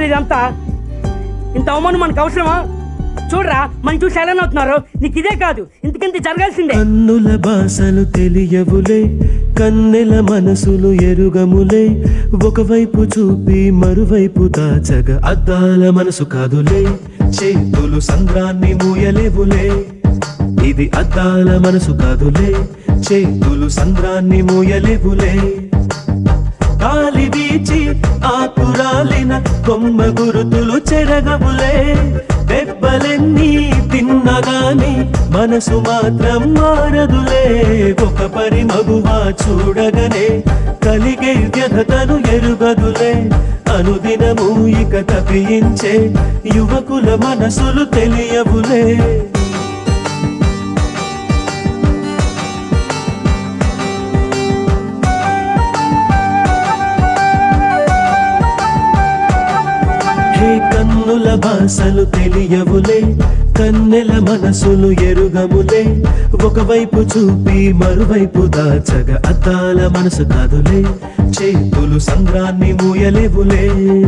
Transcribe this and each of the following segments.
ఇదంతా ఇంత అవమానం మనకు అవసరమా చూడరా మనం చూసి ఎలా అవుతున్నారు నీకు ఇదే కాదు ఇంతకింత జరగాల్సిందే కన్నుల భాషలు తెలియవులే కన్నెల మనసులు ఎరుగములే ఒకవైపు చూపి మరువైపు దాచగ అద్దాల మనసు కాదులే చేతులు సంద్రాన్ని మూయలేవులే ఇది అద్దాల మనసు కాదులే చేతులు సంద్రాన్ని మూయలేవులే గాలి వీచి ఆకురాలిన కొమ్మ గురుతులు చెరగవులే దెబ్బలెన్ని తిన్నగాని మనసు మాత్రం మారదులే ఒక పరి మగువా చూడగనే కలిగే వ్యధతను ఎరుగదులే అనుదినము ఇక తప్పించే యువకుల మనసులు తెలియవులే హే కన్నుల భాషలు తెలియవులే కన్నెల మనసులు ఎరుగములే ఒకవైపు చూపి మరువైపు దాచగ అద్దాల మనసు కాదులే చేతులు సంద్రాన్ని మూయలేవులే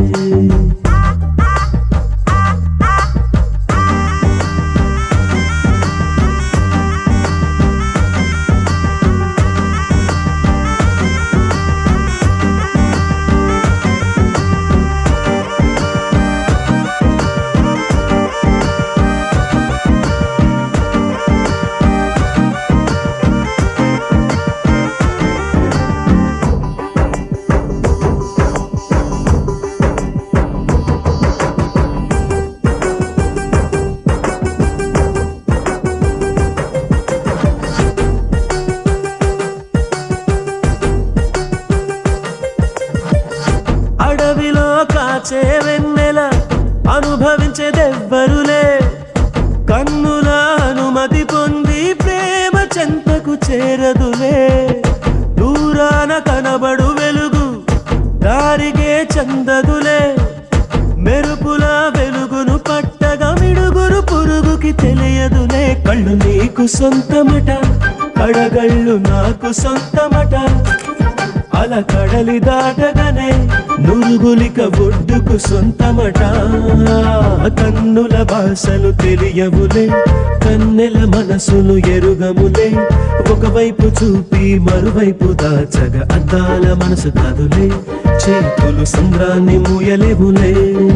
అడవిలో కాచే వెన్నెల అనుభవించేదెవ్వరులే కన్నుల అనుమతి పొంది ప్రేమ చెంతకు చేరదులే దూరాన కనబడు వెలుగు దారిగే చందదులే మెరుపుల వెలుగును పట్టగా మిడుగురు పురుగుకి తెలియదులే కళ్ళు నీకు సొంతమట కడగళ్ళు నాకు సొంతమట అల కడలి దాటగానే నురుగులిక ఒడ్డుకు సొంతమట కన్నుల భాషలు తెలియవులే కన్నెల మనసులు ఎరుగములే ఒకవైపు చూపి మరువైపు దాచగ అద్దాల మనసు కాదులే చేతులు సంద్రాన్ని మూయలేవులే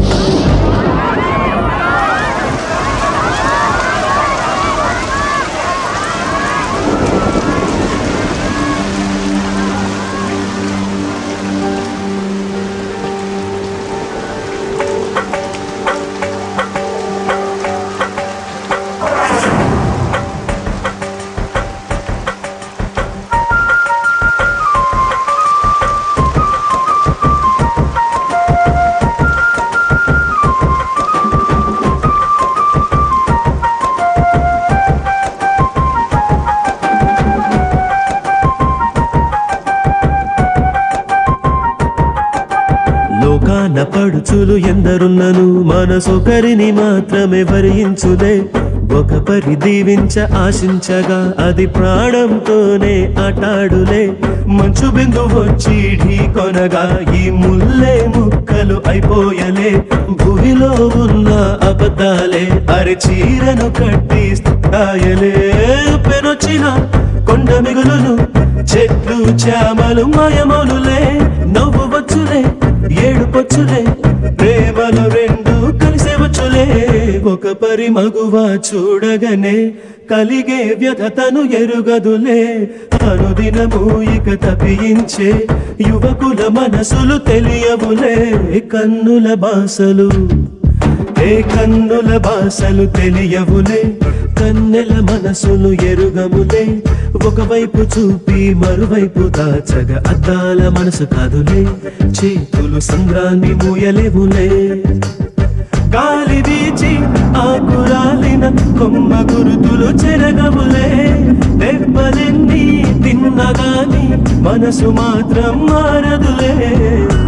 లోకాన పడుచులు ఎందరున్నను మనసొకరిని మాత్రమే వరించులే ఒక పరి దీవించ ఆశించగా అది ప్రాణంతోనే ఆటాడులే మంచు బిందు వచ్చి ఢీ కొనగా ఈ ముల్లే ముక్కలు అయిపోయలే భూమిలో ఉన్న అబద్ధాలే అరి చీరను కట్టి స్థాయలే పెనొచ్చిన కొండ మిగులును చెట్లు చామలు మాయమనులే నవ్వు వచ్చులే ఏడు పొచ్చులే ప్రేమలు రెండు కలిసే వచ్చులే ఒక పరి మగువ చూడగనే కలిగే వ్యధతను ఎరుగదులే అనుదినము ఇక తప్పించే యువకుల మనసులు తెలియవులే కన్నుల బాసలు ఏ కన్నుల భాషలు తెలియవులే కన్నెల మనసులు ఎరుగములే ఒకవైపు చూపి మరువైపు దాచగ అద్దాల మనసు కాదులే చేతులు సంద్రాన్ని మూయలేవులే గాలి వీచి ఆకురాలిన కొమ్మ గురుతులు చెరగవులే దెబ్బలెన్ని తిన్నగాని మనసు మాత్రం మారదులే